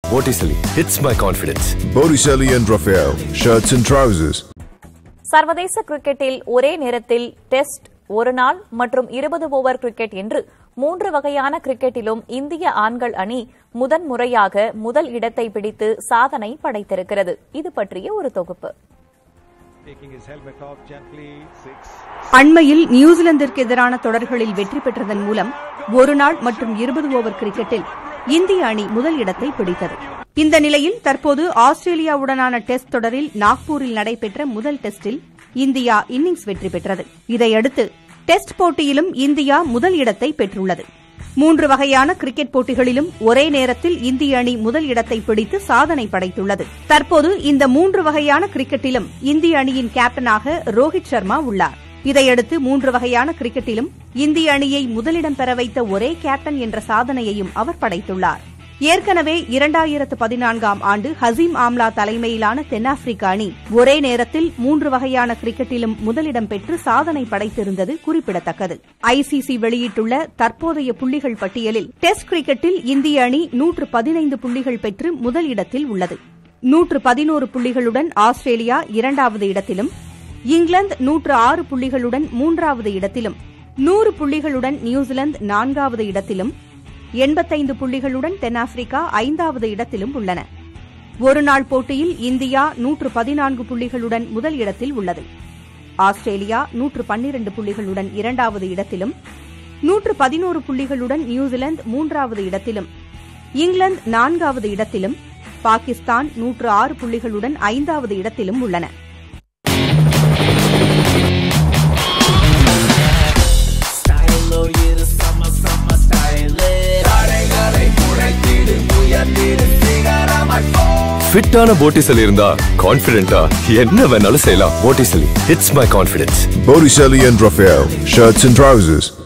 Botticelli hits my confidence. Botticelli and Raphael, shirts and trousers. சர்வதேச கிரிக்கெட்டில் ஒரே நேரத்தில் டெஸ்ட் ஒருநாள் மற்றும் இருபது ஓவர் கிரிக்கெட் என்று மூன்று வகையான கிரிக்கெட்டிலும் இந்திய ஆண்கள் அணி முதன் முறையாக முதல் இடத்தை பிடித்து சாதனை படைத்திருக்கிறது இது பற்றிய ஒரு தொகுப்பு Taking his helmet off gently. Six. அண்மையில் நியூசிலாந்திற்கு எதிரான தொடர்களில் வெற்றி பெற்றதன் மூலம் ஒருநாள் மற்றும் இருபது ஓவர் கிரிக்கெட்டில் இந்திய அணி முதல் இடத்தை பிடித்தது இந்த நிலையில் தற்போது ஆஸ்திரேலியாவுடனான டெஸ்ட் தொடரில் நாக்பூரில் நடைபெற்ற முதல் டெஸ்டில் இந்தியா இன்னிங்ஸ் வெற்றி பெற்றது இதையடுத்து டெஸ்ட் போட்டியிலும் இந்தியா முதல் இடத்தை பெற்றுள்ளது மூன்று வகையான கிரிக்கெட் போட்டிகளிலும் ஒரே நேரத்தில் இந்திய அணி முதல் இடத்தை பிடித்து சாதனை படைத்துள்ளது தற்போது இந்த மூன்று வகையான கிரிக்கெட்டிலும் இந்திய அணியின் கேப்டனாக ரோஹித் சர்மா உள்ளார் இதையடுத்து மூன்று வகையான கிரிக்கெட்டிலும் இந்திய அணியை முதலிடம் பெற வைத்த ஒரே கேப்டன் என்ற சாதனையையும் அவர் படைத்துள்ளார் ஏற்கனவே இரண்டாயிரத்து பதினான்காம் ஆண்டு ஹசீம் ஆம்லா தலைமையிலான தென்னாப்பிரிக்க அணி ஒரே நேரத்தில் மூன்று வகையான கிரிக்கெட்டிலும் முதலிடம் பெற்று சாதனை படைத்திருந்தது குறிப்பிடத்தக்கது ஐசிசி வெளியிட்டுள்ள தற்போதைய புள்ளிகள் பட்டியலில் டெஸ்ட் கிரிக்கெட்டில் இந்திய அணி நூற்று பதினைந்து புள்ளிகள் பெற்று முதல் இடத்தில் உள்ளது நூற்று பதினோரு புள்ளிகளுடன் ஆஸ்திரேலியா இரண்டாவது இடத்திலும் இங்கிலாந்து நூற்று ஆறு புள்ளிகளுடன் மூன்றாவது இடத்திலும் நூறு புள்ளிகளுடன் நியூசிலாந்து நான்காவது இடத்திலும் எண்பத்தைந்து புள்ளிகளுடன் தென்னாப்பிரிக்கா ஐந்தாவது இடத்திலும் உள்ளன ஒருநாள் போட்டியில் இந்தியா நூற்று பதினான்கு புள்ளிகளுடன் முதல் இடத்தில் உள்ளது ஆஸ்திரேலியா நூற்று பன்னிரண்டு புள்ளிகளுடன் இரண்டாவது இடத்திலும் நூற்று பதினோரு புள்ளிகளுடன் நியூசிலாந்து மூன்றாவது இடத்திலும் இங்கிலாந்து நான்காவது இடத்திலும் பாகிஸ்தான் நூற்று ஆறு புள்ளிகளுடன் ஐந்தாவது இடத்திலும் உள்ளன ஃபிட்டான Botticelli இருந்தா கான்ஃபிடென்ட்டா என்ன வேணாலும் செய்யலாம் Botticelli hits my confidence. Botticelli and Raphael, shirts and trousers.